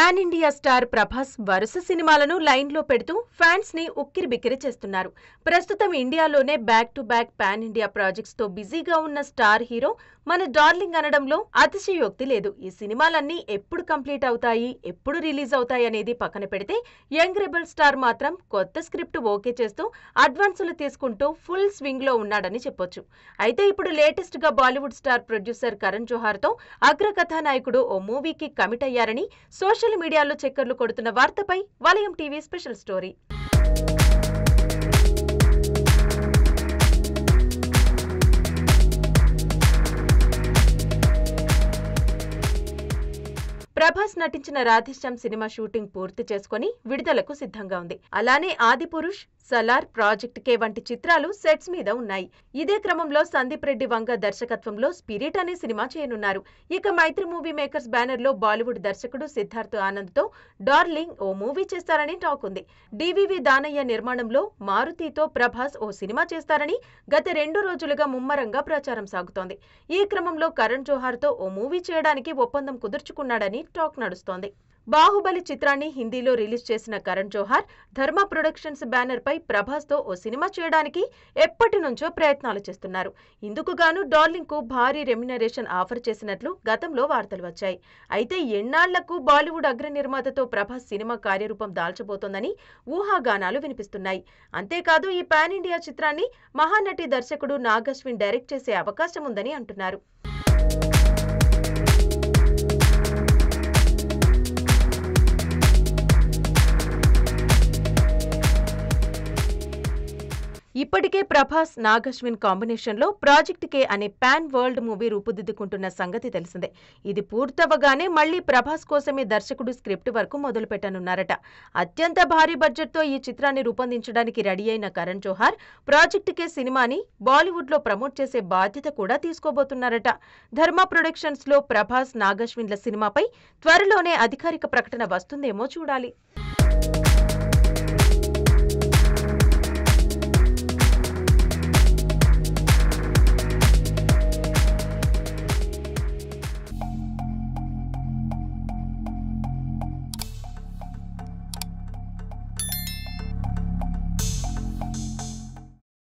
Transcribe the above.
pan India star Prabhas వరుస సినిమాలను లైన్లో పెడుతూ ఫ్యాన్స్ ని ఉక్కిరిబిక్కిరి చేస్తున్నారు ప్రస్తుతం ఇండియాలోనే back to back pan India projects తో బిజీగా ఉన్న స్టార్ హీరో మన డార్లింగ్ అనడంలో అతిశయోక్తి లేదు ఈ సినిమాలన్నీ ఎప్పుడు కంప్లీట్ అవుతాయి ఎప్పుడు రిలీజ్ అవుతాయి అనేది పక్కన పెడితే యంగ్ రెబల్ స్టార్ మాత్రం కొత్త స్క్రిప్ట్ ఓకే చేస్తూ అడ్వాన్సులు తీసుకుంటూ ఫుల్ స్వింగ్ లో ఉన్నాడని చెప్పొచ్చు అయితే ఇప్పుడు లేటెస్ట్ గా Bollywood star producer Karan Johar తో అగ్ర కథానాయకుడు ఓ మూవీకి కమిట్ అయ్యారని సోషల్ మీడియాలో చక్కర్లు కొడుతున్న వార్తపై వలయం టీవీ స్పెషల్ స్టోరీ ప్రభాస్ నటించిన రాధేశ్యామ్ సినిమా షూటింగ్ పూర్తి చేసుకుని విడుదలకు సిద్ధంగా ఉంది అలానే ఆదిపురుష్ సలార్ ప్రాజెక్ట్ కే వంటి చిత్రాలు సెట్స్ మీద ఉన్నాయి ఇదే క్రమంలో సందీప్ రెడ్డి వంగ దర్శకత్వంలో స్పిరిట్ అనే సినిమా చేయనున్నారు ఇక మైత్రి మూవీ మేకర్స్ బ్యానర్ లో బాలీవుడ్ దర్శకుడు సిద్ధార్థ్ ఆనంద్ తో డార్లింగ్ ఓ మూవీ చేస్తారని టాక్ ఉంది డివివి దానయ్య నిర్మాణంలో మారుతితో ప్రభాస్ ఓ సినిమా చేస్తారని గత రెండు రోజులుగా ముమ్మరంగా ప్రచారం సాగుతోంది ఈ క్రమంలో కరణ్ జోహార్ తో ఓ మూవీ చేయడానికి ఒప్పందం కుదుర్చుకున్నాడని టాక్ నడుస్తోంది బాహుబలి చిత్రాన్ని హిందీలో రిలీజ్ చేసిన కరణ్ జోహార్ ధర్మ ప్రొడక్షన్స్ బ్యానర్ పై ప్రభాస్ తో ఓ సినిమా చేయడానికి ఎప్పటి నుంచో ప్రయత్నాలు చేస్తున్నారు ఇందుకు గాను డార్లింగ్ కు భారీ రెమ్యునరేషన్ ఆఫర్ చేసినట్లు గతంలో వార్తలు వచ్చాయి అయితే ఎన్నాళ్లకు బాలీవుడ్ అగ్ర నిర్మాతతో ప్రభాస్ సినిమా కార్యరూపం దాల్చబోతోందని ఊహాగానాలు వినిపిస్తున్నాయి అంతేకాదు ఈ పాన్ ఇండియా చిత్రాన్ని మహానటి దర్శకుడు నాగశ్విన్ డైరెక్ట్ చేసే అవకాశం ఉందని అంటున్నారు ఇప్పటికే ప్రభాస్ నాగశ్విన్ కాంబినేషన్లో ప్రాజెక్ట్ కే అనే పాన్ వరల్డ్ మూవీ రూపుదిద్దుకుంటున్న సంగతి తెలిసిందే ఇది పూర్తవగానే మళ్లీ ప్రభాస్ కోసమే దర్శకుడు స్క్రిప్ట్ వరకు మొదలు పెట్టనున్నారట అత్యంత భారీ బడ్జెట్తో ఈ చిత్రాన్ని రూపొందించడానికి రెడీ అయిన కరణ్ జోహార్ ప్రాజెక్ట్ కే సినిమాని బాలీవుడ్లో ప్రమోట్ చేసే బాధ్యత కూడా తీసుకోబోతున్నారట ధర్మ ప్రొడక్షన్స్ లో ప్రభాస్ నాగశ్విన్ల సినిమాపై త్వరలోనే అధికారిక ప్రకటన వస్తుందేమో చూడాలి